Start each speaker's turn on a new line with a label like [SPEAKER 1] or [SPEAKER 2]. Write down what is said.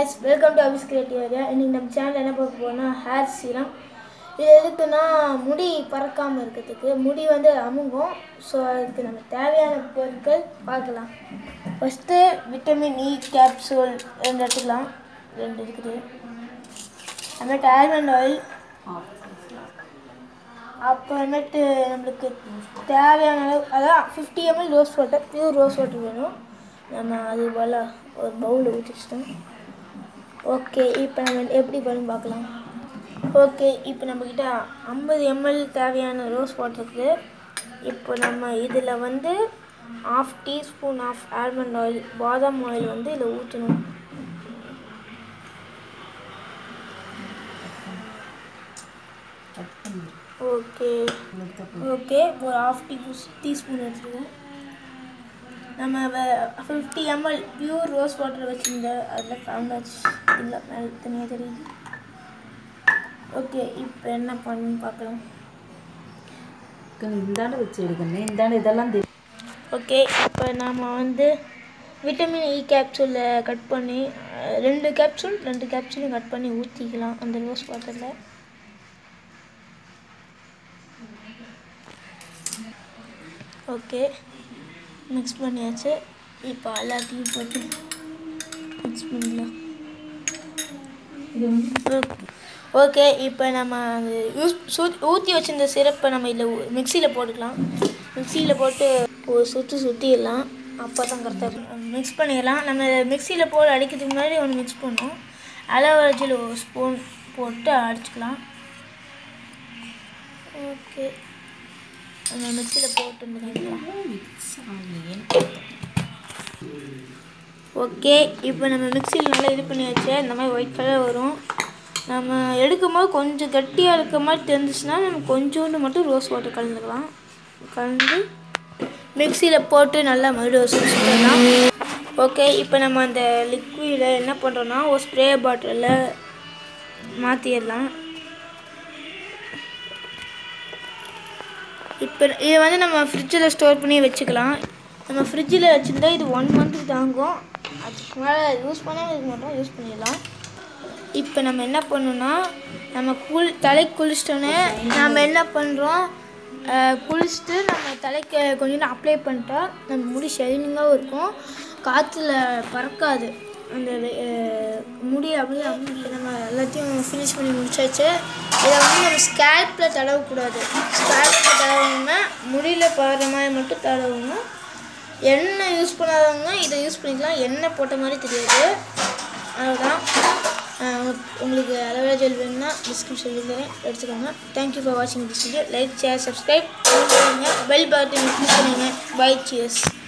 [SPEAKER 1] guys welcome to Abi's creative area இன்றைக்கி நம்ம channel என்ன பார்க்க போறோம்னா ஹேர் சீரம் இது எதுக்குன்னா முடி பறக்காமல் இருக்கிறதுக்கு முடி வந்து அமுங்கும் ஸோ அதுக்கு நம்ம தேவையான பொருட்கள் பார்க்கலாம் ஃபஸ்ட்டு விட்டமின் இ கேப்சூல் ரெண்டு எடுத்துக்கலாம் ரெண்டு இருக்குது அப்புறமேட்டு ஆல்மண்ட் ஆயில் அப்புறமேட்டு நம்மளுக்கு தேவையான அளவு அதான் fifty ML rose water pure rose water வேணும் நம்ம அது போல் ஒரு பவுலில் ஊற்றி வச்சிட்டோம் ஓகே இப்போ நம்ம எப்படி பண்ணி பார்க்கலாம் ஓகே இப்போ நம்மக்கிட்ட ஐம்பது எம்எல் தேவையான ரோஸ் வாட்டர் இருக்குது இப்போ நம்ம இதில் வந்து half teaspoon of almond oil பாதாம் ஆயில் வந்து இதில் ஊற்றணும் ஓகே ஓகே ஒரு ஆஃப் டீ டீஸ்பூன் எடுத்துக்கோங்க நம்ம fifty ML pure rose water வச்சுருந்த அதில் கலந்தாச்சு இல்லை மேலே தனியாக தெரியுது ஓகே இப்போ என்ன பண்ணு பார்க்கலாம்
[SPEAKER 2] இந்தாண்டு வச்சு எடுக்கணும் இந்தாண்டு இதெல்லாம் தெ-
[SPEAKER 1] ஓகே இப்போ நாம் வந்து விட்டமின் இ கேப்சூலில் கட் பண்ணி அஹ், ரெண்டு கேப்சூல் ரெண்டு கேப்சூலையும் கட் பண்ணி ஊற்றிக்கலாம் அந்த ரோஸ் வாட்டரில் ஓகே மிக்ஸ் பண்ணியாச்சு இப்போ எல்லாத்தையும் போட்டு மிக்ஸ் பண்ணிடலாம் ஓகே இப்போ நம்ம அது யூஸ் சூ ஊற்றி வச்சிருந்த சிரப்பை நம்ம இதில் மிக்சியில் போட்டுக்கலாம் மிக்சியில் போட்டு ஒரு சுற்றி சுற்றிடலாம் அப்போ தான் கரெக்டாக மிக்ஸ் பண்ணிடலாம் நம்ம மிக்சியில் போட்டு அடிக்கிறதுக்கு முன்னாடி ஒன்று மிக்ஸ் பண்ணோம் அளவரச்சில் ஒரு ஸ்பூன் போட்டு அடிச்சுக்கலாம் ஓகே நம்ம மிக்சியில் போட்டு வந்துக்கலாம் ஓகே இப்போ நம்ம மிக்சியில் நல்லா இது பண்ணியாச்சு இந்த மாதிரி ஒயிட் கலர் வரும் நம்ம எடுக்கும்போது கொஞ்சம் கட்டியாக இருக்க மாதிரி தெரிஞ்சிச்சுன்னா நம்ம கொஞ்சோண்டு மட்டும் ரோஸ் வாட்டர் கலந்துக்கலாம் கலந்து மிக்சியில் போட்டு நல்லா மறுபடியும் ஒரு சுவிட்ச் பண்ணலாம் ஓகே இப்போ நம்ம அந்த லிக்விடை என்ன பண்ணுறோன்னா ஒரு ஸ்ப்ரே பாட்டிலில் மாற்றிடலாம் இப்போ இது வந்து நம்ம ஃப்ரிட்ஜில் ஸ்டோர் பண்ணி வச்சுக்கலாம் நம்ம ஃப்ரிட்ஜில் வச்சுருந்தா இது ஒன் மந்த்துக்கு தாங்கும் அதுக்கு மேலே யூஸ் பண்ணாமல் இருக்க மாட்டோம் யூஸ் பண்ணிடலாம் இப்போ நம்ம என்ன பண்ணணும்னா நம்ம குள் தலை குளிச்சிட்டோன்னே நம்ம என்ன பண்ணுறோம் குளிச்சுட்டு நம்ம தலைக்கு கொஞ்சம் நேரம் அப்ளை பண்ணிட்டா நம்ம முடி ஷைனிங்காகவும் இருக்கும் காற்றுல பறக்காது அந்த அஹ், முடி அப்படியே அமுங்கி நம்ம எல்லாத்தையும் ஃபினிஷ் பண்ணி முடிச்சாச்சு இதை வந்து நம்ம ஸ்கேல்பில் தடவக்கூடாது ஸ்கேல்பில் தடவுனா முடியில் படுற மாதிரி மட்டும் தடவணும் எண்ணெய் யூஸ் பண்ணாதவங்க இதை யூஸ் பண்ணிக்கலாம் எண்ணெய் போட்ட மாதிரி தெரியாது அதுதான் அஹ் உங்களுக்கு அலோவேரா ஜெல் வேணும்னா டிஸ்கிரிப்ஷன் தரேன் எடுத்துக்கோங்க தேங்க்யூ ஃபார் வாட்சிங் this video like share subscribe பண்ணுங்க பெல் பட்டன் கிளிக் பண்ணுங்க பை சியர்ஸ்